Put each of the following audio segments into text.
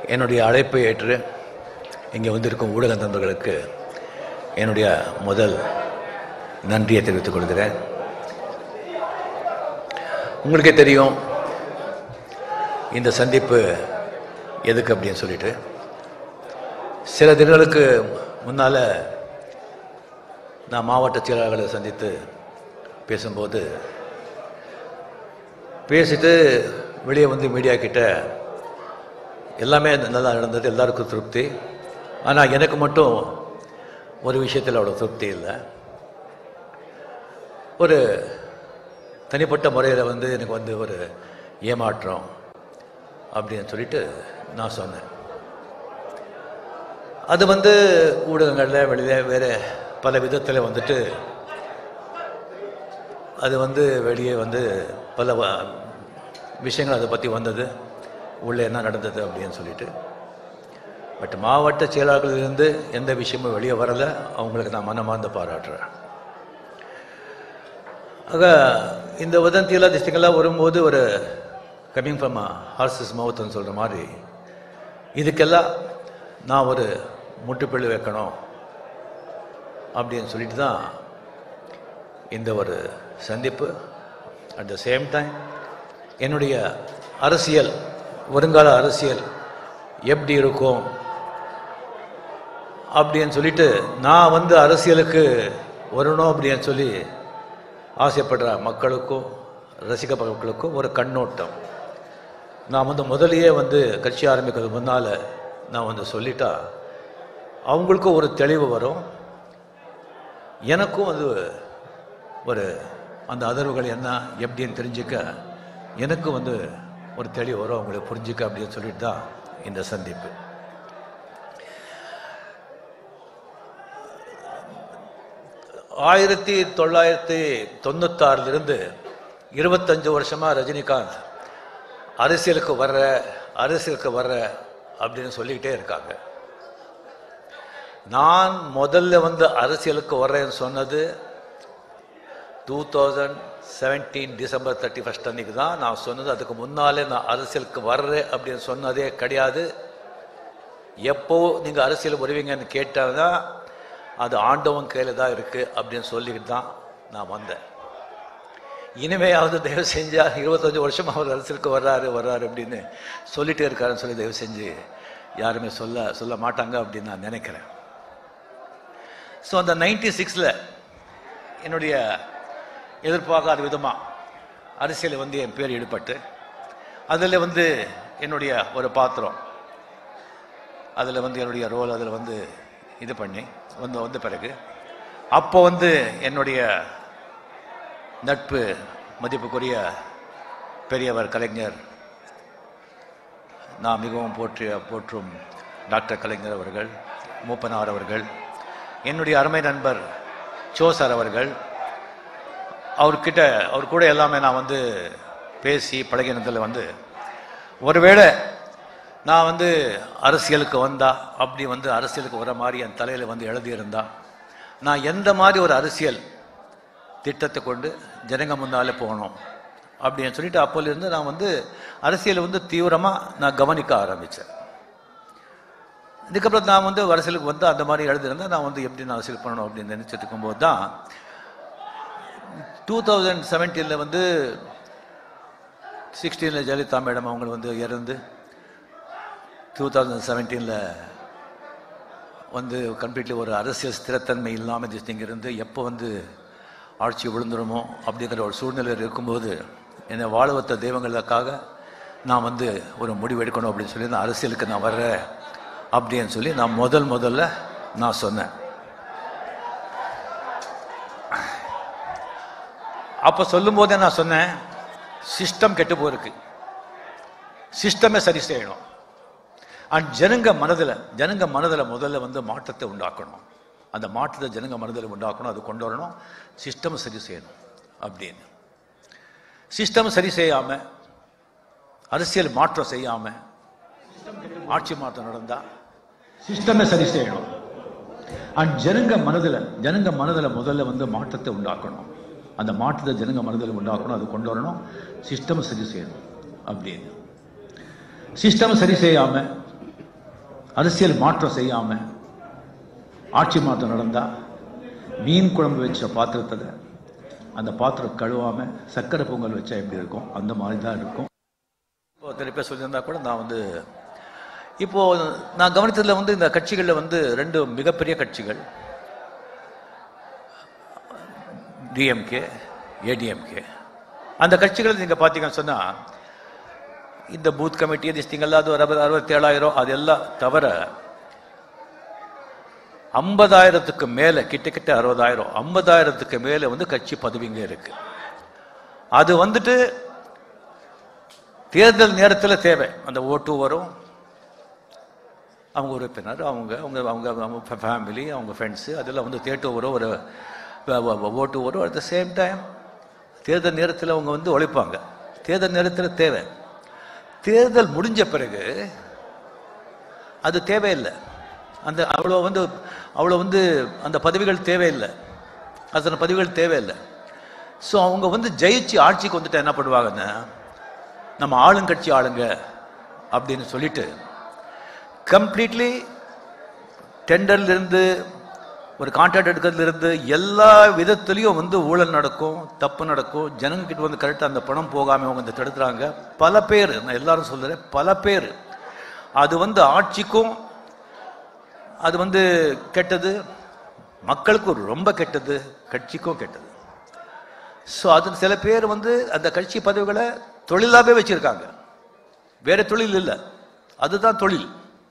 என்னுடைய அழைப்பை ஏற்று இங்கே வந்திருக்கும் ஊடக நண்பர்களுக்கு என்னுடைய முதல் நன்றியை தெரிவித்துக் கொள்கிறேன் உங்களுக்கே தெரியும் இந்த சந்திப்பு எதுக்கு அப்படின்னு சொல்லிட்டு சில தினங்களுக்கு முன்னால் நான் மாவட்ட செயலாளர்களை சந்தித்து பேசும்போது பேசிட்டு வெளியே வந்து மீடியா கிட்ட எல்லாமே நல்லா நடந்தது எல்லாருக்கும் திருப்தி ஆனால் எனக்கு மட்டும் ஒரு விஷயத்தில் அவ்வளோ திருப்தி இல்லை ஒரு தனிப்பட்ட முறையில் வந்து எனக்கு வந்து ஒரு ஏமாற்றம் அப்படின்னு சொல்லிட்டு நான் சொன்னேன் அது வந்து ஊடகங்களில் வெளியில் வேறு பல விதத்தில் வந்துட்டு அது வந்து வெளியே வந்து பல வ- விஷயங்கள் அதை பற்றி வந்தது உள்ளே என்ன நடந்தது அப்படின்னு சொல்லிட்டு பட் மாவட்ட செயலாளர்களிலிருந்து எந்த விஷயமும் வெளியே வரலை அவங்களுக்கு நான் மனமார்ந்த பாராட்டுறேன் ஆக இந்த வதந்தியெல்லாம் திசைகள்லாம் வரும்போது ஒரு கம்மிங் ஃப்ரம் ஹார்சஸ் மவுத்னு சொல்கிற மாதிரி இதுக்கெல்லாம் நான் ஒரு முட்டுப்புள்ளி வைக்கணும் அப்படின்னு சொல்லிட்டு தான் இந்த ஒரு சந்திப்பு அட் த சேம் டைம் என்னுடைய அரசியல் வருங்கால அரசியல் எப்படி இருக்கும் அப்படின்னு சொல்லிட்டு நான் வந்து அரசியலுக்கு வரணும் அப்படின்னு சொல்லி ஆசைப்படுற மக்களுக்கும் ரசிக மக்களுக்கும் ஒரு கண்ணோட்டம் நான் வந்து முதலியே வந்து கட்சி ஆரம்பிக்கிறது முன்னால் நான் வந்து சொல்லிட்டா அவங்களுக்கும் ஒரு தெளிவு வரும் எனக்கும் அது ஒரு அந்த அதிர்வுகள் என்ன எப்படின்னு தெரிஞ்சுக்க எனக்கும் வந்து ஒரு தெளிவு வரும் அவங்களுக்கு புரிஞ்சுக்க அப்படின்னு சொல்லிட்டு தான் இந்த சந்திப்பு ஆயிரத்தி தொள்ளாயிரத்தி தொண்ணூத்தாறிலிருந்து இருபத்தஞ்சு வருஷமா ரஜினிகாந்த் அரசியலுக்கு வர்ற அரசியலுக்கு வர்ற அப்படின்னு சொல்லிக்கிட்டே இருக்காங்க நான் முதல்ல வந்து அரசியலுக்கு வர்றேன்னு சொன்னது two thousand seventeen December thirty first அன்னைக்கு தான் நான் சொன்னது அதுக்கு முன்னாலே நான் அரசியலுக்கு வர்றேன் அப்படின்னு சொன்னதே கிடையாது எப்போ நீங்கள் அரசியல் வருவீங்கன்னு கேட்டால் தான் அது ஆண்டவன் கையில் தான் இருக்குது அப்படின்னு சொல்லிக்கிட்டு தான் நான் வந்தேன் இனிமையாவது தயவு செஞ்சா இருபத்தஞ்சு வருஷம் அவர் அரசியலுக்கு வர்றாரு வர்றாரு அப்படின்னு சொல்லிட்டே இருக்காருன்னு சொல்லி தயவு செஞ்சு யாருமே சொல்ல சொல்ல மாட்டாங்க அப்படின்னு நான் நினைக்கிறேன் ஸோ அந்த நைன்டி சிக்ஸில் என்னுடைய எதிர்பார்க்காத விதமாக அரசியலில் வந்து என் பேர் ஈடுபட்டு அதில் வந்து என்னுடைய ஒரு பாத்திரம் அதில் வந்து என்னுடைய ரோல் அதில் வந்து இது பண்ணி வந்து வந்த பிறகு அப்போ வந்து என்னுடைய நட்பு மதிப்புக்குரிய பெரியவர் கலைஞர் நான் மிகவும் போற்றிய போற்றும் டாக்டர் கலைஞர் அவர்கள் மூப்பனார் அவர்கள் என்னுடைய அருமை நண்பர் சோ சார் அவர்கள் அவர்கிட்ட அவர் கூட எல்லாமே நான் வந்து பேசி பழகினதில் வந்து ஒருவேளை நான் வந்து அரசியலுக்கு வந்தா அப்படி வந்து அரசியலுக்கு வர மாதிரி என் தலையில் வந்து எழுதியிருந்தா நான் எந்த மாதிரி ஒரு அரசியல் திட்டத்தை கொண்டு ஜனங்க முன்னாலே போகணும் அப்படின்னு சொல்லிட்டு அப்போலேருந்து நான் வந்து அரசியலை வந்து தீவிரமாக நான் கவனிக்க ஆரம்பித்தேன் இதுக்கப்புறம் நான் வந்து அரசியலுக்கு வந்து அந்த மாதிரி எழுதியிருந்தேன் நான் வந்து எப்படி நான் அரசியல் பண்ணணும் அப்படின்னு நினச்சிட்டு இருக்கும்போது தான் டூ தௌசண்ட் செவன்டீனில் வந்து சிக்ஸ்டீனில் ஜெயலலிதா மேடம் அவங்க வந்து இறந்து டூ தௌசண்ட் செவன்டீனில் வந்து கம்ப்ளீட்லி ஒரு அரசியல் ஸ்திரத்தன்மை இல்லாமல் இங்கே இருந்து எப்போ வந்து ஆட்சி விழுந்துருமோ அப்படிங்கிற ஒரு சூழ்நிலையில் இருக்கும்போது என்னை வாழ வைத்த தெய்வங்களுக்காக நான் வந்து ஒரு முடிவு எடுக்கணும் அப்படின்னு சொல்லி நான் அரசியலுக்கு நான் வர்றேன் அப்படின்னு சொல்லி நான் முதல் முதல்ல நான் சொன்னேன் அப்போ சொல்லும்போதே நான் சொன்னேன் சிஸ்டம் கெட்டு போயிருக்கு சிஸ்டமே சரி செய்யணும் அண்ட் ஜனங்க மனதில் ஜனங்க மனதில் முதல்ல வந்து மாற்றத்தை உண்டாக்கணும் அந்த மாற்றத்தை ஜனங்க மனதில் உண்டாக்கணும் அது கொண்டு வரணும் சிஸ்டம் சரி செய்யணும் அப்படின்னு சிஸ்டம் சரி செய்யாம அரசியல் மாற்றம் செய்யாம ஆட்சி மாற்றம் நடந்தா சிஸ்டமே சரி செய்யணும் அண்ட் ஜனங்க மனதில் ஜனங்க மனதில் முதல்ல வந்து மாற்றத்தை உண்டாக்கணும் அந்த மாற்றத்தை ஜனங்க மனதில் உண்டாக்கணும் அது கொண்டு வரணும் சிஸ்டம் சரி செய்யணும் அப்படின்னு சிஸ்டம் சரி செய்யாம அரசியல் மாற்றம் செய்யாம ஆட்சி மாற்றம் நடந்தா மீன் குழம்பு வச்ச பாத்திரத்தில் அந்த பாத்திரம் கழுவாம சக்கரை பொங்கல் வச்சா எப்படி இருக்கும் அந்த மாதிரி தான் இருக்கும் இப்போ நிறைய பேர் சொல்லியிருந்தா கூட நான் வந்து இப்போ நான் கவனித்ததுல வந்து இந்த கட்சிகளில் வந்து ரெண்டு மிகப்பெரிய கட்சிகள் டிஎம்கே ஏடிஎம்கே அந்த கட்சிகளை நீங்கள் பார்த்தீங்கன்னு சொன்னால் இந்த பூத் கமிட்டி திஸ்டிங்கெல்லாம் அது ஒரு அறுபது அறுபத்தேழாயிரம் அதெல்லாம் தவிர ஐம்பதாயிரத்துக்கு மேலே கிட்டத்தட்ட அறுபதாயிரம் ஐம்பதாயிரத்துக்கு மேலே வந்து கட்சி பதவிங்க இருக்கு அது வந்துட்டு தேர்தல் நேரத்தில் தேவை அந்த ஓட்டு வரும் அவங்க உறுப்பினர் அவங்க அவங்க அவங்க அவங்க ஃபேமிலி அவங்க ஃப்ரெண்ட்ஸு அதெல்லாம் வந்து தேட்டு வரும் ஒரு வ- வ- வ- ஓட்டு வரும் அட் த சேம் டைம் தேர்தல் நேரத்தில் அவங்க வந்து உழைப்பாங்க தேர்தல் நேரத்தில் தேவை தேர்தல் முடிஞ்ச பிறகு அது தேவையில்லை அந்த அவ்வளோ வந்து அவ்வளோ வந்து அந்த பதவிகள் தேவையில்லை அத்தனை பதவிகள் தேவையில்லை ஸோ அவங்க வந்து ஜெயிச்சு ஆட்சிக்கு வந்துட்டு என்ன பண்ணுவாங்கன்னா நம்ம ஆளுங்கட்சி ஆளுங்க அப்படின்னு சொல்லிட்டு கம்ப்ளீட்லி டெண்டர்ல இருந்து ஒரு கான்ட்ராக்ட் எடுக்கிறதுல இருந்து எல்லா விதத்துலேயும் வந்து ஊழல் நடக்கும் தப்பு நடக்கும் ஜனங்க கிட்ட வந்து கரெக்டாக அந்த பணம் போகாமல் அவங்க வந்து தடுத்துறாங்க பல பேர் நான் எல்லாரும் சொல்கிறேன் பல பேர் அது வந்து ஆட்சிக்கும் அது வந்து கெட்டது மக்களுக்கும் ரொம்ப கெட்டது கட்சிக்கும் கெட்டது ஸோ அது சில பேர் வந்து அந்த கட்சி பதவிகளை தொழிலாகவே வச்சிருக்காங்க வேற தொழில் இல்லை அதுதான் தொழில்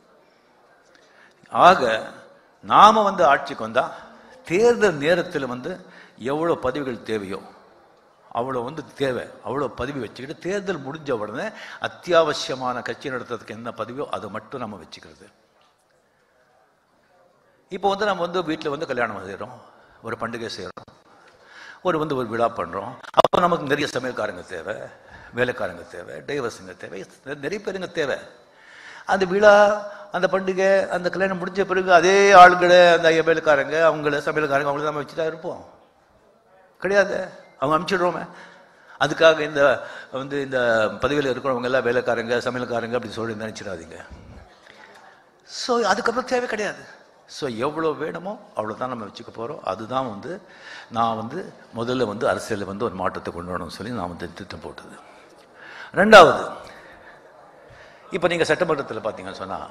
ஆக நாம வந்து ஆட்சிக்கு வந்தா தேர்தல் நேரத்தில் வந்து எவ்வளோ பதவிகள் தேவையோ அவ்வளோ வந்து தேவை அவ்வளோ பதவி வச்சுக்கிட்டு தேர்தல் முடிஞ்ச உடனே அத்தியாவசியமான கட்சி நடத்துறதுக்கு என்ன பதவியோ அதை மட்டும் நம்ம வச்சுக்கிறது இப்போ வந்து நம்ம வந்து வீட்டில் வந்து கல்யாணம் செய்கிறோம் ஒரு பண்டிகை செய்கிறோம் ஒரு வந்து ஒரு விழா பண்ணுறோம் அப்போ நமக்கு நிறைய சமையல்காரங்க தேவை வேலைக்காரங்க தேவை டைவர்ஸுங்க தேவை நிறைய பேருங்க தேவை அந்த விழா அந்த பண்டிகை அந்த கல்யாணம் முடிஞ்ச பிறகு அதே ஆளுங்களை அந்த வேலைக்காரங்க அவங்கள சமையல்காரங்க அவங்கள நம்ம வச்சு தான் இருப்போம் கிடையாது அவங்க அனுப்பிச்சிடுறோமே அதுக்காக இந்த வந்து இந்த பதவியில் இருக்கிறவங்க எல்லாம் வேலைக்காரங்க சமையல்காரங்க அப்படி சொல்லி நினைச்சிடாதீங்க ஸோ அதுக்கப்புறம் தேவை கிடையாது ஸோ எவ்வளோ வேணுமோ அவ்வளோ தான் நம்ம வச்சுக்க போகிறோம் அதுதான் வந்து நான் வந்து முதல்ல வந்து அரசியலில் வந்து ஒரு மாற்றத்தை கொண்டு வரணும்னு சொல்லி நான் வந்து திட்டம் போட்டது ரெண்டாவது இப்போ நீங்கள் சட்டமன்றத்தில் பார்த்தீங்கன்னு சொன்னால்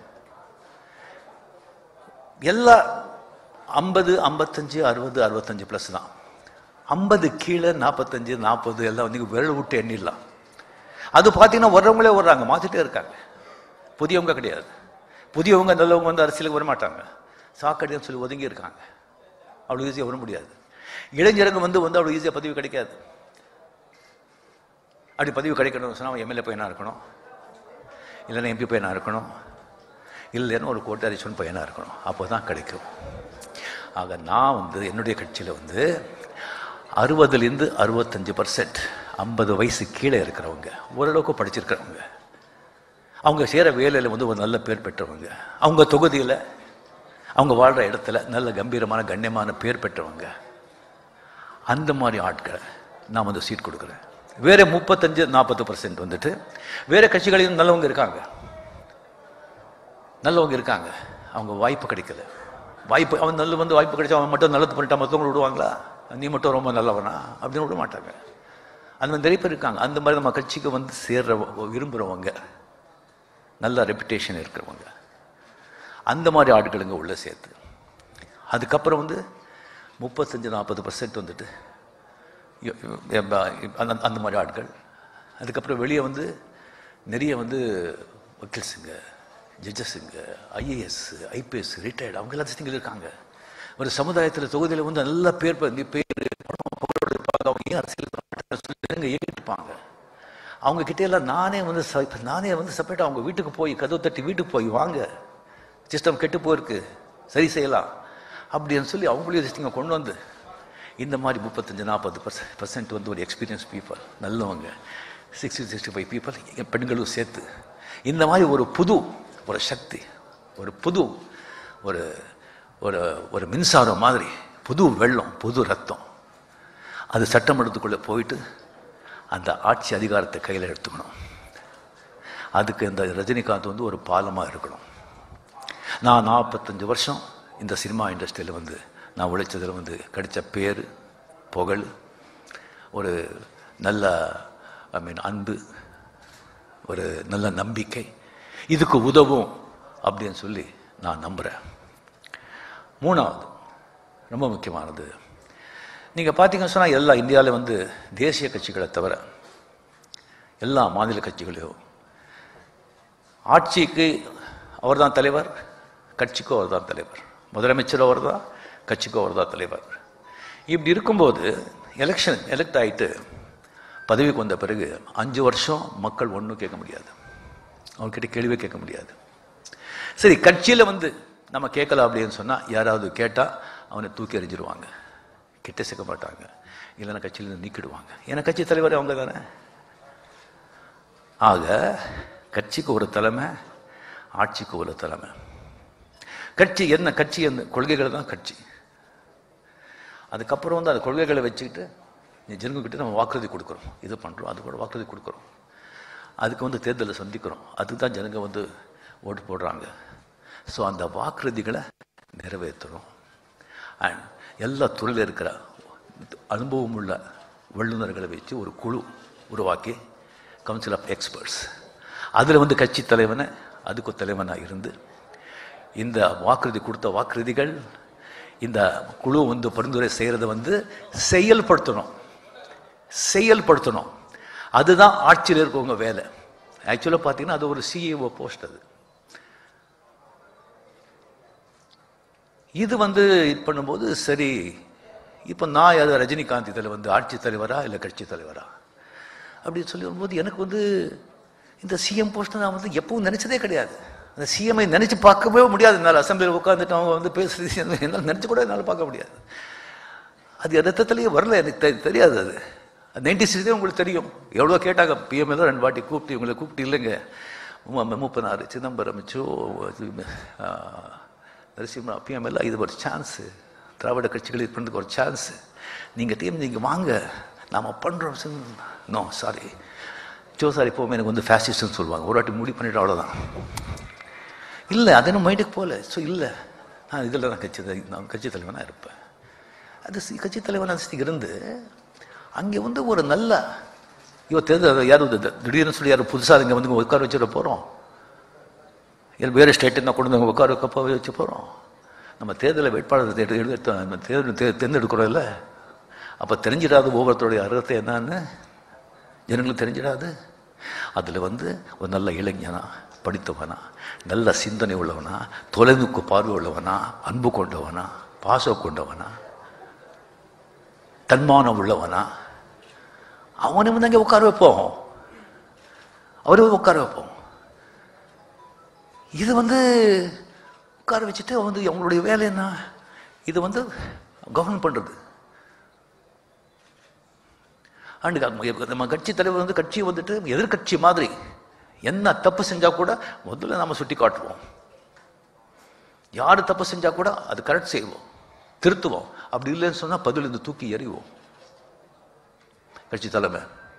எல்லா ஐம்பது ஐம்பத்தஞ்சு அறுபது அறுபத்தஞ்சு ப்ளஸ் தான் ஐம்பது கீழே நாற்பத்தஞ்சு நாற்பது எல்லாம் வந்து விரல் விட்டு எண்ணிடலாம் அது பார்த்தீங்கன்னா வர்றவங்களே வர்றாங்க மாற்றிட்டே இருக்காங்க புதியவங்க கிடையாது புதியவங்க நல்லவங்க வந்து அரசியலுக்கு வர மாட்டாங்க சாக்கடைன்னு சொல்லி ஒதுங்கி இருக்காங்க அவ்வளோ ஈஸியாக வர முடியாது இளைஞருங்க வந்து வந்து அவ்வளோ ஈஸியாக பதவி கிடைக்காது அப்படி பதவி கிடைக்கணும்னு சொன்னால் அவன் எம்எல்ஏ பையனாக இருக்கணும் இல்லைன்னா எம்பி பையனாக இருக்கணும் இல்லைன்னா ஒரு கோட்டாரிச்சன் பையனாக இருக்கணும் அப்போ தான் கிடைக்கும் ஆக நான் வந்து என்னுடைய கட்சியில் வந்து அறுபதுலேருந்து அறுபத்தஞ்சு பர்சன்ட் ஐம்பது வயசு கீழே இருக்கிறவங்க ஓரளவுக்கு படிச்சிருக்கிறவங்க அவங்க செய்கிற வேலையில் வந்து ஒரு நல்ல பேர் பெற்றவங்க அவங்க தொகுதியில் அவங்க வாழ்கிற இடத்துல நல்ல கம்பீரமான கண்ணியமான பேர் பெற்றவங்க அந்த மாதிரி ஆட்களை நான் வந்து சீட் கொடுக்குறேன் வேற முப்பத்தஞ்சு நாற்பது பர்சன்ட் வந்துட்டு வேற கட்சிகளிலும் நல்லவங்க இருக்காங்க நல்லவங்க இருக்காங்க அவங்க வாய்ப்பு கிடைக்கல வாய்ப்பு அவன் நல்ல வந்து வாய்ப்பு கிடைச்சா அவன் மட்டும் நல்லது பண்ணிட்டா மற்றவங்க விடுவாங்களா நீ மட்டும் ரொம்ப நல்லவனா அப்படின்னு விட மாட்டாங்க அந்த மாதிரி நிறைய பேர் இருக்காங்க அந்த மாதிரி நம்ம கட்சிக்கு வந்து சேர்ற விரும்புகிறவங்க நல்ல ரெப்புடேஷன் இருக்கிறவங்க அந்த மாதிரி ஆட்களுங்க உள்ள சேர்த்து அதுக்கப்புறம் வந்து முப்பத்தஞ்சு நாற்பது பர்சன்ட் வந்துட்டு யோ- யோ- அந்த அந்த மாதிரி ஆட்கள் அதுக்கப்புறம் வெளியே வந்து நிறைய வந்து வக்கீல்ஸுங்க ஜட்ஜஸுங்க ஐஏஎஸ் ஐபிஎஸ் ரிட்டையர்டு அவங்க எல்லாம் இங்கே இருக்காங்க ஒரு சமுதாயத்தில் தொகுதியில் வந்து நல்ல பேர் ப- இந்த பேர் பணம், புகழோட இருப்பாங்க அவங்க ஏன் அரசியலுக்கு வரமாட்டேன்னு சொல்லி இறங்க ஏறிட்டுப்பாங்க அவங்க கிட்ட எல்லாம் நானே வந்து ச- நானே வந்து செப்பரேட்டாக அவங்க வீட்டுக்கு போய் கதவு தட்டி வீட்டுக்கு போய் வாங்க சிஸ்டம் கெட்டு போயிருக்கு சரி செய்யலாம் அப்படின்னு சொல்லி அவங்களையும் லிஸ்டிங்கை கொண்டு வந்து இந்த மாதிரி முப்பத்தஞ்சு நாற்பது பர்சன்ட் பர்சன்ட் வந்து ஒரு எக்ஸ்பீரியன்ஸ் பீப்புள் நல்லவங்க சிக்ஸ்டி சிக்ஸ்டி ஃபைவ் பீப்புள் பெண்களும் சேர்த்து இந்த மாதிரி ஒரு புது ஒரு சக்தி ஒரு புது ஒரு ஒரு ஒரு மின்சாரம் மாதிரி புது வெள்ளம் புது ரத்தம் அது சட்டமன்றத்துக்குள்ளே போயிட்டு அந்த ஆட்சி அதிகாரத்தை கையில் எடுத்துக்கணும் அதுக்கு இந்த ரஜினிகாந்த் வந்து ஒரு பாலமாக இருக்கணும் நான் நாற்பத்தஞ்சு வருஷம் இந்த சினிமா இண்டஸ்ட்ரியில் வந்து நான் உழைச்சதில் வந்து கிடைச்ச பேர் புகழ் ஒரு நல்ல ஐ மீன் அன்பு ஒரு நல்ல நம்பிக்கை இதுக்கு உதவும் அப்படின்னு சொல்லி நான் நம்புகிறேன் மூணாவது ரொம்ப முக்கியமானது நீங்கள் பார்த்தீங்கன்னு சொன்னால் எல்லா இந்தியாவில் வந்து தேசிய கட்சிகளை தவிர எல்லா மாநில கட்சிகளையும் ஆட்சிக்கு அவர்தான் தலைவர் கட்சிக்கும் அவர்தான் தலைவர் முதலமைச்சர் அவர்தான் கட்சிக்கும் அவர்தான் தலைவர் இப்படி இருக்கும்போது எலெக்ஷன் எலெக்ட் ஆயிட்டு பதவிக்கு வந்த பிறகு அஞ்சு வருஷம் மக்கள் ஒன்றும் கேட்க முடியாது அவங்ககிட்ட கேள்வியே கேட்க முடியாது சரி கட்சியில் வந்து நம்ம கேட்கல அப்படின்னு சொன்னால் யாராவது கேட்டால் அவனை தூக்கி எறிஞ்சிருவாங்க கிட்ட சேர்க்க மாட்டாங்க இல்லைன்னா கட்சியிலேருந்து நீக்கிடுவாங்க ஏன்னா கட்சி தலைவர் அவங்க தானே ஆக கட்சிக்கு ஒரு தலைமை ஆட்சிக்கு ஒரு தலைமை கட்சி என்ன கட்சி என்ன கொள்கைகள் தான் கட்சி அதுக்கப்புறம் வந்து அந்த கொள்கைகளை வச்சுக்கிட்டு நீ ஜனங்கக்கிட்ட நம்ம வாக்குறுதி கொடுக்குறோம் இது பண்ணுறோம் அது கூட வாக்குறுதி கொடுக்குறோம் அதுக்கு வந்து தேர்தலை சந்திக்கிறோம் அதுக்கு தான் ஜனங்க வந்து ஓட்டு போடுறாங்க ஸோ அந்த வாக்குறுதிகளை நிறைவேற்றுறோம் அண்ட் எல்லா துறையில் இருக்கிற அனுபவம் உள்ள வல்லுநர்களை வச்சு ஒரு குழு உருவாக்கி கவுன்சில் ஆஃப் எக்ஸ்பர்ட்ஸ் அதில் வந்து கட்சி தலைவனை அதுக்கு தலைவனாக இருந்து இந்த வாக்குறுதி கொடுத்த வாக்குறுதிகள் இந்த குழு வந்து பரிந்துரை செய்கிறத வந்து செயல்படுத்தணும் செயல்படுத்தணும் அதுதான் ஆட்சியில் இருக்கவங்க வேலை ஆக்சுவலாக பார்த்தீங்கன்னா அது ஒரு சிஇஓ போஸ்ட் அது இது வந்து இது பண்ணும்போது சரி இப்போ நான் அது ரஜினிகாந்த் இதில் வந்து ஆட்சி தலைவரா இல்லை கட்சி தலைவரா அப்படின்னு சொல்லி வரும்போது எனக்கு வந்து இந்த சிஎம் போஸ்ட்டை நான் வந்து எப்பவும் நினச்சதே கிடையாது அந்த சிஎம்ஐ நினச்சி பார்க்கவே முடியாது என்னால் அசம்பிளியில் உட்காந்துட்டு அவங்க வந்து பேசுறது என்னால் நினச்சி கூட என்னால் பார்க்க முடியாது அது ரத்தத்திலேயே வரல எனக்கு தெ- தெரியாது அது நைன்டி சிக்ஸ்லேயே உங்களுக்கு தெரியும் எவ்வளோ கேட்டாங்க பிஎம்எல் ரெண்டு வாட்டி கூப்பிட்டு இவங்களை கூப்பிட்டு இல்லைங்க மு- மூப்பனார் சிதம்பரம் சோ இது, ஆ, நரசிம்மரா பிஎம்எல் இது ஒரு சான்ஸு திராவிட கட்சிகள் இது பண்ணுறதுக்கு ஒரு சான்ஸு நீங்கள் டீம் நீங்கள் வாங்க நாம் பண்ணுறோம் நோ சாரி சோ சார் எப்போவுமே எனக்கு வந்து ஃபேசிஸ்ட்னு சொல்லுவாங்க ஒரு வாட்டி முடிவு பண்ணிட்டு அவ்வளோதான் இல்லை அது என்ன மைண்டுக்கு போகல ஸோ இல்லை நான் இதில் நான் கட்சி த- நான் கட்சி தலைவனாக இருப்பேன் அது சி- கட்சி தலைவனாக இருந்து அங்கே வந்து ஒரு நல்ல இவ தேர்தல் யாரும் இது- இது- திடீர்னு சொல்லி யாரும் புதுசாக இங்கே வந்து உட்கார வச்சுட போகிறோம் இல்லை வேறு ஸ்டேட்டு நான் கொண்டு வந்து உட்கார வைக்க வச்சு போகிறோம் நம்ம தேர்தலை வேட்பாளர் தேர்வு எடுத்து நம்ம தேர்தல் தே தேர்ந்தெடுக்கிறோம் இல்லை அப்போ தெரிஞ்சிடாது ஒவ்வொருத்தருடைய அர்த்தத்தை என்னன்னு ஜனங்களுக்கு தெரிஞ்சிடாது அதில் வந்து ஒரு நல்ல இளைஞனா படித்தவனா நல்ல சிந்தனை உள்ளவனா தொலைநோக்கு பார்வை உள்ளவனா அன்பு கொண்டவனா பாசம் கொண்டவனா தன்மானம் உள்ளவனா அவனை வந்து அங்கே உட்கார வைப்போம் அவரை உட்கார வைப்போம் இது வந்து உட்கார வச்சுட்டு வந்து அவங்களுடைய வேலை என்ன இது வந்து கவர்ன் பண்ணுறது அண்டு நம்ம கட்சி தலைவர் வந்து கட்சி வந்துட்டு எதிர்க்கட்சி மாதிரி என்ன தப்பு செஞ்சா கூட முதல்ல நம்ம சுட்டி காட்டுவோம் யார் தப்பு செஞ்சா கூட அது கரெக்ட் செய்வோம் திருத்துவோம் அப்படி இல்லைன்னு சொன்னா பதில் இந்த தூக்கி எறிவோம் கட்சி தலைமை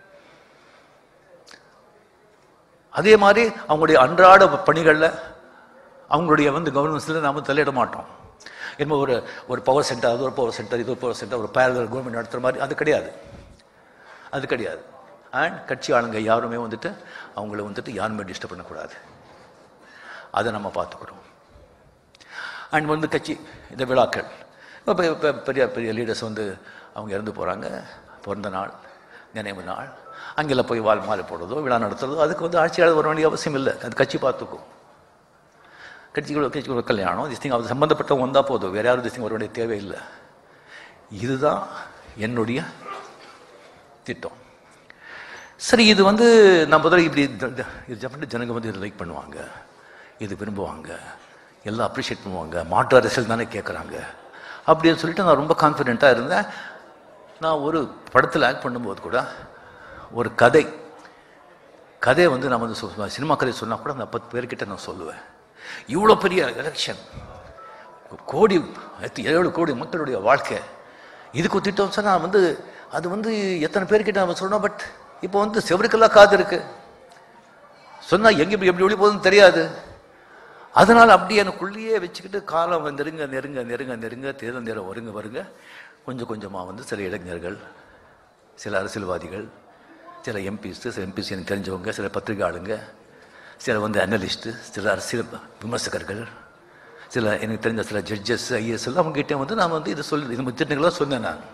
அதே மாதிரி அவங்களுடைய அன்றாட பணிகளில் அவங்களுடைய வந்து கவர்னன்ஸில் நாம தலையிட மாட்டோம் என்ன ஒரு ஒரு பவர் சென்டர் அது ஒரு பவர் சென்டர் இது ஒரு பவர் சென்டர் ஒரு பேரலர் கவர்மெண்ட் நடத்துகிற மாதிரி அது கிடையாது அது கிடையாது அண்ட் கட்சி ஆளுங்க யாருமே வந்துட்டு அவங்கள வந்துட்டு யாருமே டிஸ்டர்ப் பண்ணக்கூடாது அதை நம்ம பார்த்துக்கிறோம் அண்ட் வந்து கட்சி இந்த விழாக்கள் இப்போ இப்போ பெரிய பெரிய லீடர்ஸ் வந்து அவங்க இறந்து போகிறாங்க பிறந்த நாள் நினைவு நாள் அங்கெல்லாம் போய் வாழ் மாலை போடுறதோ விழா நடத்துறதோ அதுக்கு வந்து ஆட்சியாளர் வர வேண்டிய அவசியம் இல்லை அது கட்சி பார்த்துக்கும் கட்சிகளோட கட்சிகளோட கல்யாணம் திஸ்திங் அது சம்மந்தப்பட்டவங்க வந்தால் போதும் வேற யாரும் திஸ்திங் வர வேண்டிய தேவையில்லை இதுதான் என்னுடைய திட்டம் சரி இது வந்து நான் முதல்ல இப்படி த- த- இது ஜப்பட்டு ஜனங்க வந்து இதை லைக் பண்ணுவாங்க இது விரும்புவாங்க எல்லாம் அப்ரிஷியேட் பண்ணுவாங்க மாற்று அரசியல் தானே கேட்குறாங்க அப்படின்னு சொல்லிட்டு நான் ரொம்ப கான்ஃபிடென்ட்டாக இருந்தேன் நான் ஒரு படத்தில் ஆக்ட் பண்ணும்போது கூட ஒரு கதை கதை வந்து நான் வந்து சொ- சினிமா கதை சொன்னால் கூட அந்த பத்து பேர்கிட்ட நான் சொல்லுவேன் இவ்வளோ பெரிய எலெக்ஷன் கோடி எத்து- ஏழு கோடி மக்களுடைய வாழ்க்கை இதுக்கு ஒரு திட்டம் சொன்னா வந்து அது வந்து எத்தனை பேர்கிட்ட நம்ம சொல்லணும் பட் இப்போ வந்து செவருக்கெல்லாம் காது இருக்கு சொன்னா எங்க இப்படி எப்படி வெளி போகுதுன்னு தெரியாது அதனால் அப்படி எனக்குள்ளேயே வச்சுக்கிட்டு காலம் வந்து நெருங்க நெருங்க நெருங்க நெருங்க தேர்தல் நேரம் வருங்க வருங்க கொஞ்சம் கொஞ்சமாக வந்து சில இளைஞர்கள் சில அரசியல்வாதிகள் சில எம்பிஸ் சில எம்பிஸ் எனக்கு தெரிஞ்சவங்க சில பத்திரிகை ஆளுங்க சில வந்து அனலிஸ்ட்டு சில அரசியல் விமர்சகர்கள் சில எனக்கு தெரிஞ்ச சில ஜட்ஜஸ் ஐஎஸ் எல்லாம் அவங்ககிட்ட வந்து நான் வந்து இது சொல்லி இது திட்டங்களாக சொன்னேன் நான்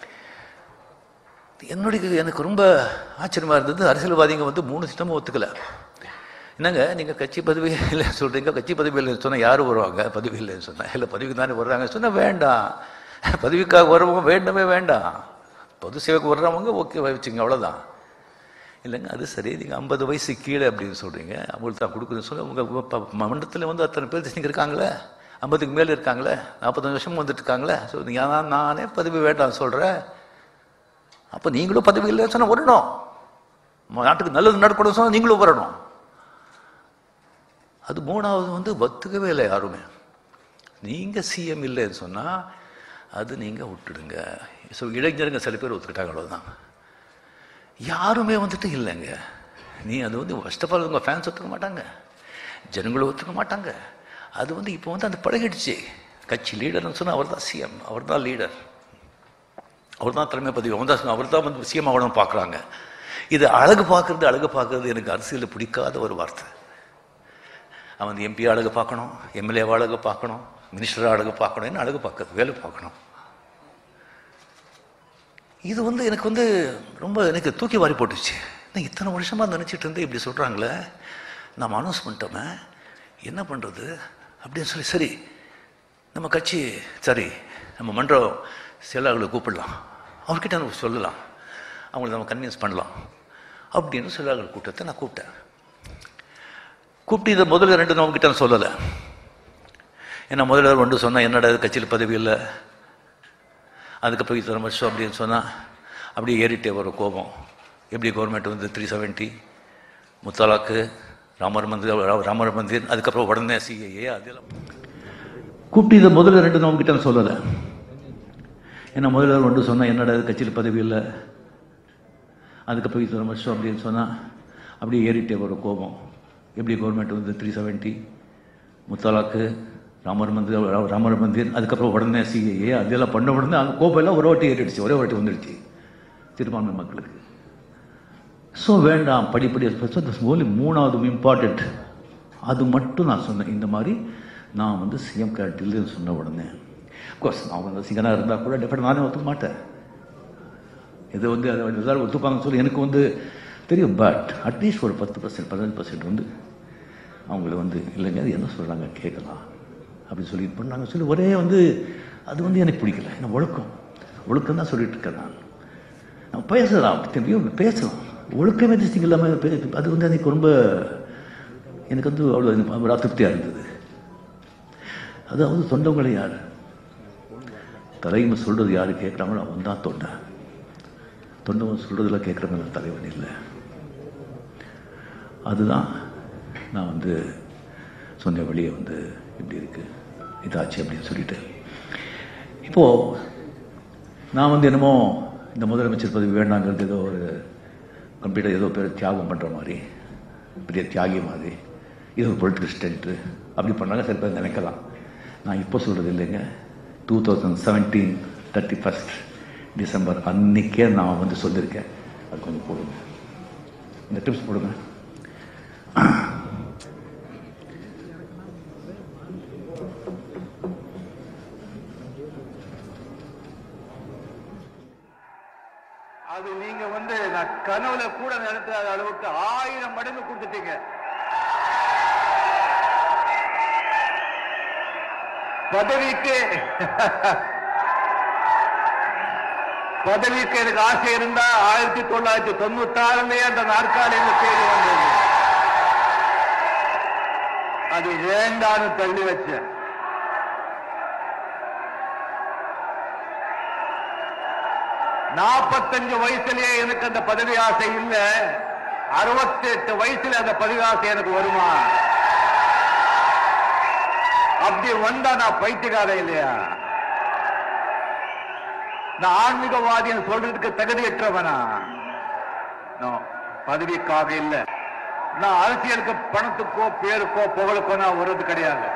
என்னுடைய எனக்கு ரொம்ப ஆச்சரியமா இருந்தது அரசியல்வாதிங்க வந்து மூணு திட்டமும் ஒத்துக்கல என்னங்க நீங்கள் கட்சி பதவி இல்லை சொல்கிறீங்க கட்சி பதவி இல்லைன்னு சொன்னால் யார் வருவாங்க பதவி இல்லைன்னு சொன்னால் இல்லை பதவிக்கு தானே வர்றாங்க சொன்னால் வேண்டாம் பதவிக்காக வரவங்க வேண்டவே வேண்டாம் பொது சேவைக்கு வர்றவங்க ஓகே வச்சுங்க அவ்வளோதான் இல்லைங்க அது சரி நீங்கள் ஐம்பது வயசு கீழே அப்படின்னு சொல்கிறீங்க அவங்களுக்கு தான் கொடுக்குறேன்னு சொல்லி உங்கள் மண்டலத்தில் வந்து அத்தனை பேர் நீங்கள் இருக்காங்களே ஐம்பதுக்கு மேலே இருக்காங்களே நாற்பத்தஞ்சு வருஷம் வந்துட்டு இருக்காங்களே ஸோ நீங்கள் நானே பதவி வேண்டாம் சொல்கிறேன் அப்போ நீங்களும் பதவி இல்லைன்னு சொன்னால் வரணும் நம்ம நாட்டுக்கு நல்லது நடக்கணும்னு சொன்னால் நீங்களும் வரணும் அது மூணாவது வந்து ஒத்துக்கவே இல்லை யாருமே நீங்கள் சிஎம் இல்லைன்னு சொன்னால் அது நீங்கள் விட்டுடுங்க ஸோ இளைஞருங்க சில பேர் ஒத்துக்கிட்டாங்க அவ்வளோதான் யாருமே வந்துட்டு இல்லைங்க நீ அது வந்து ஃபஸ்ட் ஆஃப் ஆல் உங்கள் ஃபேன்ஸ் ஒத்துக்க மாட்டாங்க ஜனங்களும் ஒத்துக்க மாட்டாங்க அது வந்து இப்போ வந்து அந்த பழகிடுச்சு கட்சி லீடர்னு சொன்னால் அவர் தான் சிஎம் அவர் தான் லீடர் அவர் தான் தலைமை பதவி அவர் தான் அவர் தான் வந்து சிஎம் ஆகணும்னு பார்க்குறாங்க இது அழகு பார்க்குறது அழகு பார்க்குறது எனக்கு அரசியலில் பிடிக்காத ஒரு வார்த்தை அவன் வந்து எம்பி அழகு பார்க்கணும் எம்எல்ஏ அழகு பார்க்கணும் மினிஸ்டர் அழகு பார்க்கணும் என்ன அழகு பார்க்கறது வேலை பார்க்கணும் இது வந்து எனக்கு வந்து ரொம்ப எனக்கு தூக்கி வாரி போட்டுச்சு நான் இத்தனை வருஷமாக நினச்சிட்டு இருந்தேன் இப்படி சொல்கிறாங்களே நாம் அனௌன்ஸ் பண்ணிட்டோமே என்ன பண்ணுறது அப்படின்னு சொல்லி சரி நம்ம கட்சி சரி நம்ம மன்றம் செயலாளர்களை கூப்பிடலாம் அவர்கிட்ட நம்ம சொல்லலாம் அவங்களை நம்ம கன்வின்ஸ் பண்ணலாம் அப்படின்னு செயலாளர்கள் கூட்டத்தை நான் கூப்பிட்டேன் கூப்பிட்டு இதை முதல்ல ரெண்டு நம்ம கிட்ட நான் சொல்லலை ஏன்னா முதல்வர் ஒன்று சொன்னால் என்னடா இது கட்சியில் பதவி இல்லை அதுக்கப்புறம் இத்தனை வருஷம் அப்படின்னு சொன்னால் அப்படியே ஏறிட்டே வரும் கோபம் எப்படி கவர்மெண்ட் வந்து த்ரீ செவன்ட்டி முத்தலாக்கு ராமர் மந்திர் ராமர் மந்திர் அதுக்கப்புறம் உடனே சிஏஏ அதெல்லாம் கூப்பிட்டு இதை முதல்ல ரெண்டு நம்ம கிட்ட நான் சொல்லலை ஏன்னா முதல்வர் ஒன்று சொன்னால் என்னடா இது கட்சியில் பதவி இல்லை அதுக்கப்புறம் இத்தனை வருஷம் அப்படின்னு சொன்னால் அப்படியே ஏறிட்டே வரும் கோபம் எப்படி கவர்மெண்ட் வந்து த்ரீ செவன்ட்டி முத்தலாக்கு ராமர் மந்திர் ராமர் மந்திர் அதுக்கப்புறம் உடனே சிஏஏ அதெல்லாம் பண்ண உடனே அந்த கோபம் எல்லாம் ஒரு வாட்டி ஏறிடுச்சு ஒரே வாட்டி வந்துடுச்சு சிறுபான்மை மக்களுக்கு ஸோ வேண்டாம் படிப்படி ஓன்லி மூணாவது இம்பார்ட்டண்ட் அது மட்டும் நான் சொன்னேன் இந்த மாதிரி நான் வந்து சிஎம் கேரக்டர்லேருந்து சொன்ன உடனே கோர்ஸ் நான் வந்து சிங்கனாக இருந்தால் கூட டெஃபினட் நானே ஒத்துக்க மாட்டேன் இது வந்து அதை எல்லாரும் ஒத்துப்பாங்கன்னு சொல்லி எனக்கு வந்து தெரியும் பட் அட்லீஸ்ட் ஒரு பத்து பர்சன்ட் பதினஞ்சு பர்சன்ட் வந்து அவங்கள வந்து இல்லைங்க அது என்ன சொல்கிறாங்க கேட்கலாம் அப்படின்னு சொல்லி இது பண்ணாங்க சொல்லி ஒரே வந்து அது வந்து எனக்கு பிடிக்கல ஏன்னா ஒழுக்கம் ஒழுக்கம் தான் சொல்லிட்டு இருக்கேன் நான் நம்ம பேசலாம் திரும்பியும் பேசலாம் ஒழுக்கமே திஸ்டிங் இல்லாமல் பே அது வந்து எனக்கு ரொம்ப எனக்கு வந்து அவ்வளோ அதிருப்தியாக இருந்தது அதாவது தொண்டவங்களை யார் தலைமை சொல்கிறது யார் கேட்குறாங்களோ அவன் தான் தொண்டை தொண்டவன் சொல்கிறதுல கேட்குறவங்க தலைவன் இல்லை அதுதான் நான் வந்து சொன்ன வழியை வந்து இப்படி இருக்கு இதாச்சு அப்படின்னு சொல்லிட்டு இப்போது நான் வந்து என்னமோ இந்த முதலமைச்சர் பதவி வேண்டாங்கிறது ஏதோ ஒரு கம்ப்யூட்டர் ஏதோ பேர் தியாகம் பண்ணுற மாதிரி பெரிய தியாகி மாதிரி இது ஒரு பொலிட்டிக்கல் ஸ்டென்ட்டு அப்படி பண்ணாங்க சில பேர் நினைக்கலாம் நான் இப்போ சொல்கிறது இல்லைங்க two thousand seventeen thirty first December அன்னைக்கே நான் வந்து சொல்லியிருக்கேன் அது கொஞ்சம் போடுங்க இந்த டிப்ஸ் போடுங்க அது நீங்க வந்து நான் கனவுல கூட நினைக்காத அளவுக்கு ஆயிரம் மடங்கு கொடுத்துட்டீங்க பதவிக்கு பதவிக்கு எனக்கு ஆசை இருந்தா ஆயிரத்தி தொள்ளாயிரத்தி தொண்ணூத்தி ஆறுலயே அந்த நாற்காலியில தேடி வந்தது அது வேண்டான்னு தள்ளி வச்சேன் நாற்பத்தஞ்சு வயசுலயே எனக்கு அந்த பதவி ஆசை இல்ல அறுபத்தி எட்டு வயசுல அந்த பதவி ஆசை எனக்கு வருமா அப்படி வந்தா நான் பைத்தியக்காரன் இல்லையா நான் ஆன்மீகவாதின்னு சொல்றதுக்கு தகுதியற்றவனா No, பதவிக்காக இல்ல நான் அரசியலுக்கு பணத்துக்கோ பேருக்கோ புகழுக்கோ நான் வர்றது கிடையாது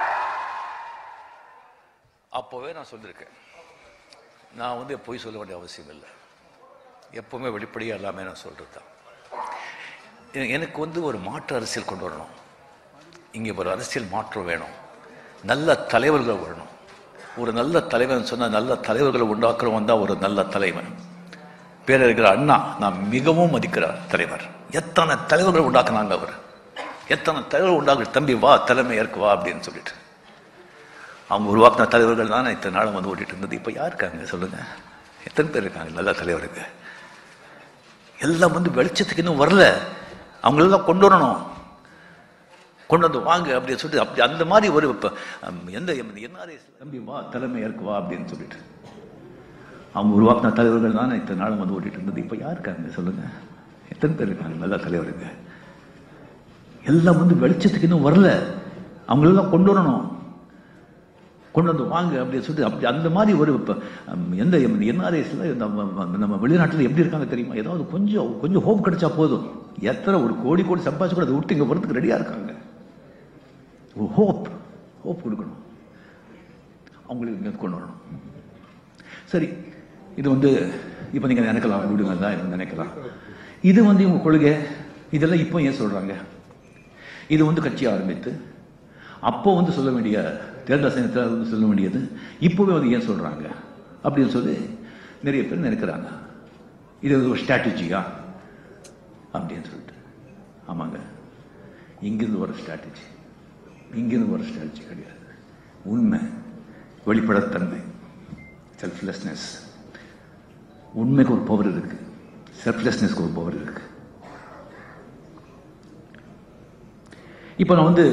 அப்போவே நான் சொல்லியிருக்கேன் நான் வந்து பொய் சொல்ல வேண்டிய அவசியம் இல்லை எப்பவுமே வெளிப்படையாக எல்லாமே நான் சொல்கிறது தான் எ- எனக்கு வந்து ஒரு மாற்று அரசியல் கொண்டு வரணும் இங்கே ஒரு அரசியல் மாற்றம் வேணும் நல்ல தலைவர்கள் வரணும் ஒரு நல்ல தலைவன் சொன்னால் நல்ல தலைவர்களை உண்டாக்குறவன் தான் ஒரு நல்ல தலைவன் பேரறிஞர் அண்ணா நான் மிகவும் மதிக்கிற தலைவர் எத்தனை தலைவர்கள் உண்டாக்குனாங்க அவர் எத்தனை தலைவர்கள் உண்டாக்கு தம்பி வா தலைமை ஏற்கு வா அப்படின்னு சொல்லிட்டு அவங்க உருவாக்கின தலைவர்கள் தான் இத்தனை நாளும் வந்து ஓட்டிட்டு இருந்தது இப்போ யார் இருக்காங்க சொல்லுங்க எத்தனை பேர் இருக்காங்க நல்ல தலைவருங்க எல்லாம் வந்து வெளிச்சத்துக்கு இன்னும் வரல அவங்களெல்லாம் கொண்டு வரணும் கொண்டு வந்து வாங்க அப்படின்னு சொல்லிட்டு அப்படி அந்த மாதிரி ஒரு இப்போ எந்த என்ஆர்எஸ் தம்பி வா தலைமை ஏற்கு வா அப்படின்னு சொல்லிட்டு அவங்க உருவாக்கின தலைவர்கள் தான் இத்தனை நாளும் வந்து ஓட்டிட்டு இருந்தது இப்போ யார் இருக்காங்க சொல்லுங்க எத்தனை பேர் இருக்காங்க நல்ல தலைவருங்க எல்லாம் வந்து வெளிச்சத்துக்கு இன்னும் வரல அவங்களெல்லாம் கொண்டு வரணும் கொண்டு வந்து வாங்க அப்படின்னு சொல்லிட்டு அப்படி அந்த மாதிரி ஒரு இப்போ எந்த என்ஆர்எஸ்ல நம்ம நம்ம வெளிநாட்டில் எப்படி இருக்காங்க தெரியுமா ஏதாவது கொஞ்சம் கொஞ்சம் ஹோப் கிடைச்சா போதும் எத்தனை ஒரு கோடி கோடி சம்பாதிச்சு கூட அதை விட்டு இங்கே வரதுக்கு ரெடியாக இருக்காங்க ஒரு ஹோப் ஹோப் கொடுக்கணும் அவங்களுக்கு இங்கே கொண்டு வரணும் சரி இது வந்து இப்போ நீங்கள் நினைக்கலாம் விடுங்க தான் நினைக்கலாம் இது வந்து இவங்க கொள்கை இதெல்லாம் இப்போ ஏன் சொல்கிறாங்க இது வந்து கட்சி ஆரம்பித்து அப்போ வந்து சொல்ல வேண்டிய தேர்தல் சமயத்தில் வந்து சொல்ல வேண்டியது இப்போவே வந்து ஏன் சொல்கிறாங்க அப்படின்னு சொல்லி நிறைய பேர் நினைக்கிறாங்க இது ஒரு ஸ்ட்ராட்டஜியா அப்படின்னு சொல்லிட்டு ஆமாங்க இங்கிருந்து வர ஸ்ட்ராட்டஜி இங்கிருந்து வர ஸ்ட்ராட்டஜி கிடையாது உண்மை வெளிப்படத்தன்மை செல்ஃப்லெஸ்னஸ் உண்மைக்கு ஒரு பவர் இருக்கு செல்ஃப்லெஸ்னஸ்க்கு ஒரு பவர் இருக்கு இப்போ நான் வந்து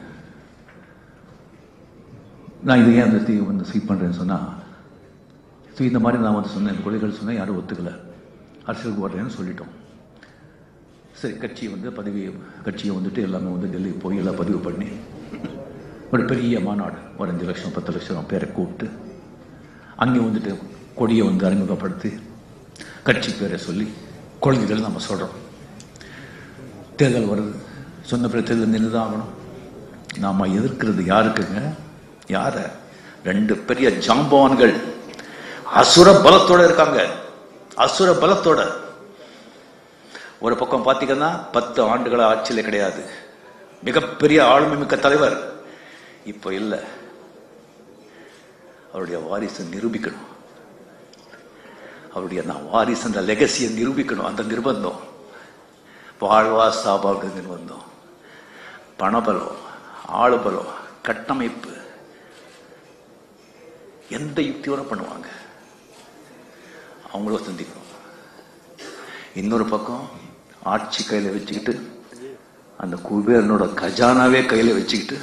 நான் இது ஏன் அந்த தீ வந்து ஸ்வீட் பண்ணுறேன்னு சொன்னால் ஸோ இந்த மாதிரி நான் வந்து சொன்னேன் கொலைகள் சொன்னேன் யாரும் ஒத்துக்கல அரசியலுக்கு வர்றேன்னு சொல்லிட்டோம் சரி கட்சி வந்து பதவி கட்சியை வந்துட்டு எல்லாமே வந்து டெல்லி போய் எல்லாம் பதிவு பண்ணி ஒரு பெரிய மாநாடு ஒரு அஞ்சு லட்சம் பத்து லட்சம் பேரை கூப்பிட்டு அங்கே வந்துட்டு கொடியை வந்து அறிமுகப்படுத்தி கட்சி பேரை சொல்லி கொள்கைகள் நம்ம சொல்கிறோம் தேர்தல் வருது சொன்ன பிறகு தேர்தல் நின்று தான் ஆகணும் நாம் எதிர்க்கிறது யாருக்குங்க யார ரெண்டு பெரிய ஜாம்பவான்கள் அசுர பலத்தோட இருக்காங்க அசுர பலத்தோட ஒரு பக்கம் பார்த்தீங்கன்னா பத்து ஆண்டுகள ஆட்சியில கிடையாது மிகப்பெரிய ஆளுமை மிக்க தலைவர் இப்போ இல்லை அவருடைய வாரிசை நிரூபிக்கணும் அவருடைய நான் வாரிசு அந்த லெகசியை நிரூபிக்கணும் அந்த நிர்பந்தம் வாழ்வா சாபாவுடைய நிர்பந்தம் பணபலம் ஆளுபலம் கட்டமைப்பு எந்த யுக்தியோட பண்ணுவாங்க அவங்கள சந்திக்கணும் இன்னொரு பக்கம் ஆட்சி கையில வச்சுக்கிட்டு அந்த குபேரனோட கஜானாவே கையில வச்சுக்கிட்டு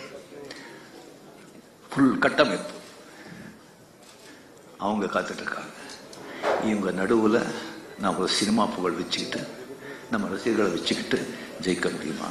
ஃபுல் கட்டமைப்பு அவங்க காத்துட்டு இருக்காங்க இவங்க நடுவுல நான் ஒரு சினிமா புகழ் வச்சுக்கிட்டு நம்ம ரசிகர்களை வச்சுக்கிட்டு ஜெயிக்க முடியுமா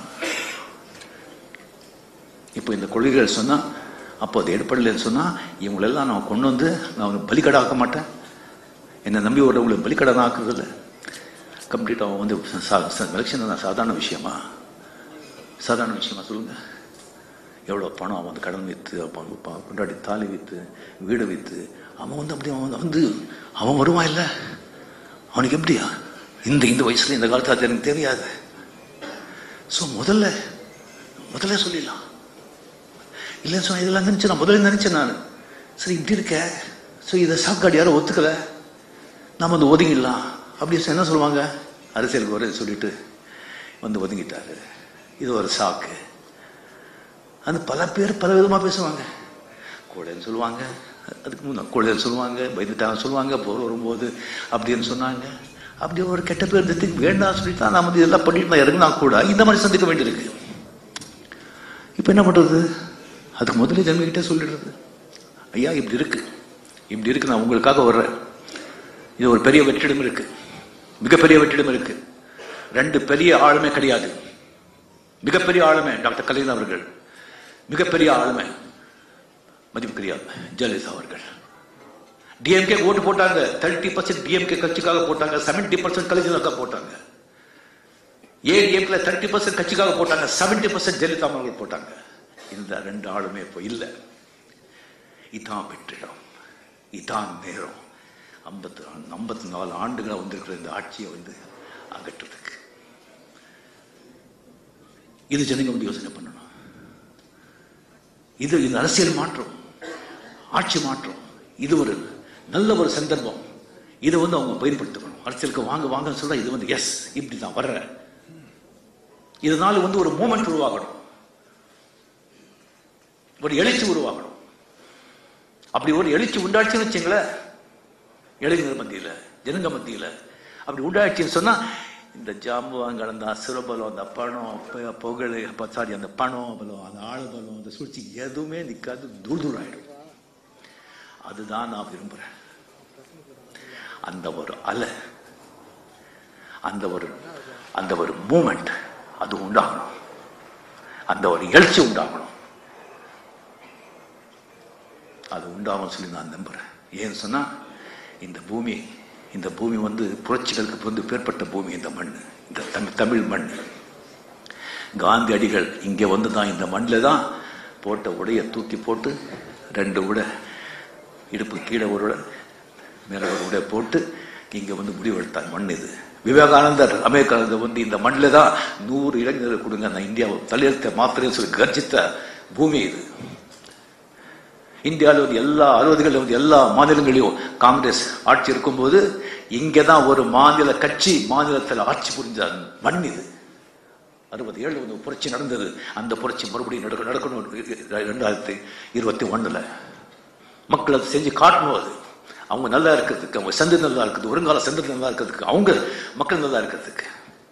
இப்போ இந்த கொள்கைகள் சொன்னா அப்போ அது ஏற்படலைன்னு சொன்னா இவங்களெல்லாம் நான் கொண்டு வந்து நான் அவனுக்கு பலிக்கடை ஆக்க மாட்டேன் என்னை நம்பி வரவங்களுக்கு பலிக்கடை தான் ஆக்குறது இல்லை கம்ப்ளீட் அவன் வந்து எலெக்ஷன் தான் சாதாரண விஷயமா சாதாரண விஷயமா சொல்லுங்க எவ்வளோ பணம் அவன் வந்து கடன் விற்று அவன் ப- கொண்டாடி தாலி விற்று வீடு விற்று அவன் வந்து அப்படி அவன் வந்து அவன் வருவான் இல்லை அவனுக்கு எப்படியா இந்த இந்த வயசுல இந்த காலத்துல அது எனக்கு தெரியாது ஸோ முதல்ல முதல்ல சொல்லிடலாம் இல்லைன்னு சொன்னா இதெல்லாம் நினைச்சேன் நான் முதல்ல நினைச்சேன் நான் சரி இப்படி இருக்க ஸோ இதை சாக்காடு யாரும் ஒத்துக்கல நாம வந்து ஒதுங்கிடலாம் அப்படி சொன்னா என்ன சொல்லுவாங்க அரசியலுக்கு வர சொல்லிட்டு வந்து ஒதுங்கிட்டாரு இது ஒரு சாக்கு அந்த பல பேர் பல விதமா பேசுவாங்க கோடைன்னு சொல்லுவாங்க அதுக்கு முன்ன கோடைன்னு சொல்லுவாங்க பயந்துட்டாங்க சொல்லுவாங்க போர் வரும்போது அப்படின்னு சொன்னாங்க அப்படி ஒரு கெட்ட பேர் இருந்ததுக்கு வேண்டாம் சொல்லிட்டு தான் நான் வந்து இதெல்லாம் பண்ணிட்டு நான் இறங்கினா கூட இந்த மாதிரி சந்திக்க வேண்டியிருக்கு இப்போ என்ன பண்றது அதுக்கு முதல்ல ஜன்மிக்கிட்டே சொல்லிடுறது ஐயா இப்படி இருக்கு இப்படி இருக்கு நான் உங்களுக்காக வர்றேன் இது ஒரு பெரிய வெற்றிடம் இருக்கு மிகப்பெரிய வெற்றிடம் இருக்கு ரெண்டு பெரிய ஆளுமை கிடையாது மிகப்பெரிய ஆளுமை டாக்டர் கலைஞர் அவர்கள் மிகப்பெரிய ஆளுமை மதிப்புக்குரிய ஜெயலலிதா அவர்கள் டிஎம்கே ஓட்டு போட்டாங்க தேர்ட்டி பர்சன்ட் டிஎம்கே கட்சிக்காக போட்டாங்க செவன்டி பர்சன்ட் கலைஞருக்காக போட்டாங்க ஏடிஎம்ல தேர்ட்டி பர்சன்ட் கட்சிக்காக போட்டாங்க செவன்டி பர்சன்ட் ஜெயலலிதா அவர்கள் போட்டாங்க இந்த ரெண்டு ஆளுமே இப்போ இல்லை இதான் வெற்றிடம் இதான் நேரம் ஐம்பத்து ஐம்பத்தி நாலு ஆண்டுகளா வந்திருக்கிற இந்த ஆட்சியை வந்து அகற்றுறதுக்கு இது ஜனங்க வந்து யோசனை பண்ணணும் இது இந்த அரசியல் மாற்றம் ஆட்சி மாற்றம் இது ஒரு நல்ல ஒரு சந்தர்ப்பம் இதை வந்து அவங்க பயன்படுத்திக்கணும் அரசியலுக்கு வாங்க வாங்கன்னு சொல்ல இது வந்து எஸ் இப்படி தான் வர்றேன் இதனால வந்து ஒரு மூமெண்ட் உருவாகணும் ஒரு எழுச்சி உருவாகணும் அப்படி ஒரு எழுச்சி உண்டாச்சுன்னு வச்சுங்களேன் இளைஞர் மத்தியில ஜனங்க மத்தியில அப்படி உண்டாச்சுன்னு சொன்னா இந்த ஜாம்பவான்கள் அந்த அசுரபலம் அந்த பணம் ப- புகழ் அப்ப சாரி அந்த பணம் பலம் அந்த ஆளு பலம் அந்த சூழ்ச்சி எதுவுமே நிக்காது தூள் தூள் ஆயிடும் அதுதான் நான் விரும்புறேன் அந்த ஒரு அலை அந்த ஒரு அந்த ஒரு மூமெண்ட் அது உண்டாகணும் அந்த ஒரு எழுச்சி உண்டாகணும் அது உண்டாகும் சொல்லி நான் நம்புறேன் ஏன்னு சொன்னா இந்த பூமி இந்த பூமி வந்து புரட்சிகளுக்கு வந்து பேர்பட்ட பூமி இந்த மண் இந்த தமிழ் தமிழ் மண் காந்தியடிகள் இங்கே வந்து தான் இந்த மண்ணில் தான் போட்ட உடைய தூக்கி போட்டு ரெண்டு உடை இடுப்பு கீழே ஒரு உடை மேலே ஒரு உடை போட்டு இங்கே வந்து முடிவெடுத்தாங்க மண் இது விவேகானந்தர் அமெரிக்காவில் வந்து இந்த மண்ணில் தான் நூறு இளைஞர்கள் கொடுங்க நான் இந்தியாவை தலையெழுத்த மாத்திரையும் சொல்லி கர்ஜித்த பூமி இது இந்தியாவில் வந்து எல்லா அறுபதுகளில் வந்து எல்லா மாநிலங்களிலும் காங்கிரஸ் ஆட்சி இருக்கும்போது இங்கே தான் ஒரு மாநில கட்சி மாநிலத்தில் ஆட்சி புரிஞ்ச மண் இது அறுபது ஏழு வந்து புரட்சி நடந்தது அந்த புரட்சி மறுபடியும் நடக்க நடக்கணும் ரெண்டாயிரத்தி இருபத்தி ஒண்ணுல மக்கள் அதை செஞ்சு காட்டணும் அது அவங்க நல்லா இருக்கிறதுக்கு அவங்க சந்தை நல்லா இருக்குது வருங்கால சந்தை நல்லா இருக்கிறதுக்கு அவங்க மக்கள் நல்லா இருக்கிறதுக்கு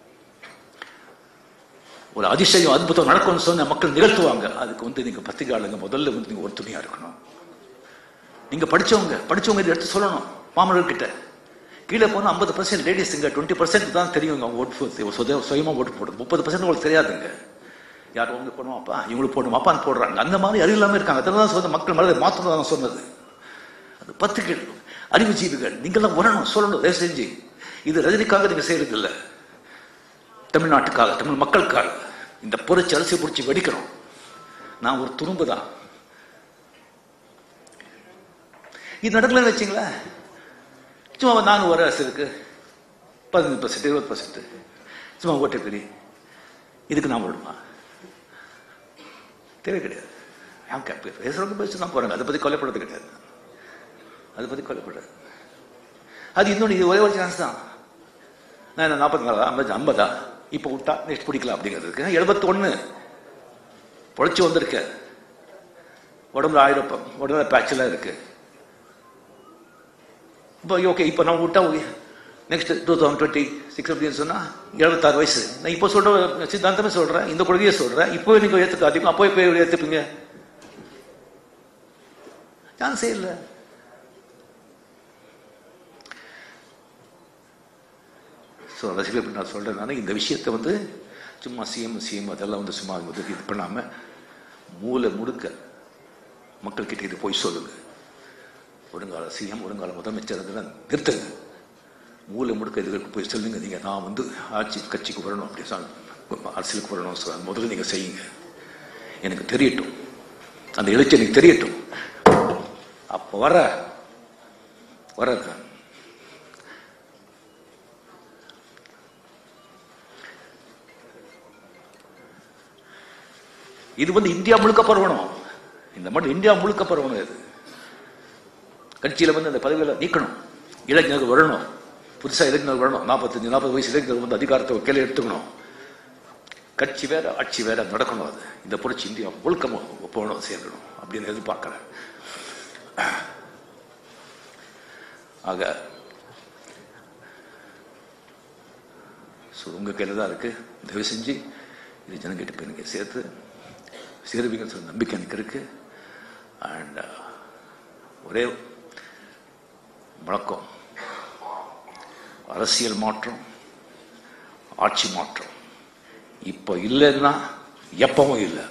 ஒரு அதிசயம் அற்புதம் நடக்கும்னு சொன்ன மக்கள் நிகழ்த்துவாங்க அதுக்கு வந்து நீங்க பத்திரிகையாளங்க முதல்ல வந்து நீங்க ஒருத்துணையா இருக்கணும் நீங்க படிச்சவங்க படிச்சவங்க இதை எடுத்து சொல்லணும் மாமனர்கிட்ட கீழே போனால் ஐம்பது பர்சன்ட் லேடிஸுங்க டுவெண்ட்டி பர்சன்ட் தான் தெரியுங்க அவங்க ஓட்டு சுய சுயமாக ஓட்டு போடுறது முப்பது பர்சன்ட் உங்களுக்கு தெரியாதுங்க யார் உங்களுக்கு போடுவாப்பா இவங்களுக்கு போடுவாப்பான்னு போடுறாங்க அந்த மாதிரி அறிவு இல்லாமல் இருக்காங்க அதனால தான் சொன்ன மக்கள் மனதை மாற்றம் தான் சொன்னது அது பத்துக்கள் அறிவுஜீவிகள் நீங்களாம் வரணும் சொல்லணும் தயவு செஞ்சு இது ரஜினிக்காக நீங்க செய்யறது இல்லை தமிழ்நாட்டுக்காக தமிழ் மக்களுக்காக இந்த புரட்சி அரிசி பிடிச்சி வெடிக்கணும் நான் ஒரு துரும்பு தான் இது நடக்கலன்னு வச்சிங்களேன் சும்மா நானும் ஒரு அரசு இருக்கு பதினஞ்சு பர்சன்ட் இருபது பர்சன்ட் சும்மா ஓட்டை பெரிய இதுக்கு நான் விடுமா தேவை கிடையாது ஏன் கேட்பேன் பேசுறவங்க பேசி தான் போறாங்க அதை பத்தி கொலைப்படுறது கிடையாது அதை பத்தி கொலைப்படுறது அது இன்னொன்று இது ஒரே ஒரு சான்ஸ் தான் நான் என்ன நாற்பத்தி நாலா ஐம்பது ஐம்பதா இப்போ விட்டா நெக்ஸ்ட் பிடிக்கலாம் அப்படிங்கிறதுக்கு எழுபத்தி ஒன்று பொழைச்சி வந்திருக்க உடம்புல ஆயிரம் உடம்புல பேச்செல்லாம் இருக்கு இப்போ ஓகே இப்போ நான் விட்டா next two thousand twenty six அப்படின்னு சொன்னால் எழுபத்தாறு வயசு நான் இப்போ சொல்கிற சித்தாந்தமே சொல்கிறேன் இந்த கொள்கையை சொல்கிறேன் இப்போ நீங்கள் ஏற்றுக்காதீங்க அப்போ இப்போ ஏற்றுப்பீங்க சான்ஸே இல்லை ஸோ ரசிகர்கள் இப்படி நான் சொல்கிறேன் இந்த விஷயத்தை வந்து சும்மா சிஎம் சிஎம் அதெல்லாம் வந்து சும்மா வந்து இது பண்ணாமல் மூளை முடுக்க மக்கள்கிட்ட இது போய் சொல்லுங்க ஒருங்கால சிஎம் ஒருங்கால முதலமைச்சர் அதெல்லாம் நிறுத்துங்க மூளை முடுக்க இதுகளுக்கு போய் சொல்லுங்க நீங்கள் நான் வந்து ஆட்சி கட்சிக்கு வரணும் அப்படி சொல் அரசியலுக்கு வரணும் சொல் முதல்ல நீங்கள் செய்யுங்க எனக்கு தெரியட்டும் அந்த எழுச்சி எனக்கு தெரியட்டும் அப்போ வர வர இது வந்து இந்தியா முழுக்க பரவணும் இந்த மட்டும் இந்தியா முழுக்க பரவணும் இது கட்சியில வந்து அந்த பதவிகளை நீக்கணும் இளைஞர்கள் வரணும் புதுசா இளைஞர்கள் வரணும் நாற்பத்தஞ்சு நாற்பது வயசு இளைஞர்கள் வந்து அதிகாரத்தை கையில் எடுத்துக்கணும் கட்சி வேற ஆட்சி வேற நடக்கணும் அது இந்த புரட்சி இந்தியா முழுக்க போகணும் சேர்க்கணும் அப்படின்னு எதிர்பார்க்கிறேன் ஆக ஸோ உங்க கையில தான் இருக்கு தயவு செஞ்சு இது ஜனங்கிட்ட போய் நீங்க சேர்த்து சேருவீங்கன்னு சொல்ல நம்பிக்கை எனக்கு இருக்கு அண்ட் ஒரே வழக்கம் அரசியல் மாற்றம் ஆட்சி மாற்றம் இப்போ இல்லைன்னா எப்பவும் இல்லை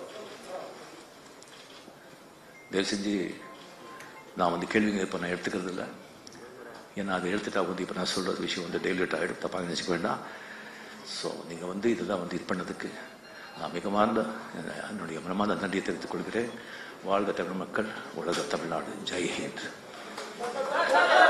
தயவு செஞ்சு நான் வந்து கேள்விங்க இப்போ நான் எடுத்துக்கிறது இல்லை ஏன்னா அதை எடுத்துட்டா வந்து இப்போ நான் சொல்றது விஷயம் வந்து டெய்லிட் ஆகிடும் தப்பாக நினச்சிக்க வேண்டாம் ஸோ நீங்கள் வந்து இதெல்லாம் வந்து இது பண்ணதுக்கு நான் மிகமார்ந்த என்னுடைய மனமார்ந்த நன்றியை தெரிவித்துக் கொள்கிறேன் வாழ்க தமிழ் மக்கள் உலக தமிழ்நாடு ஜெய் ஹிந்த்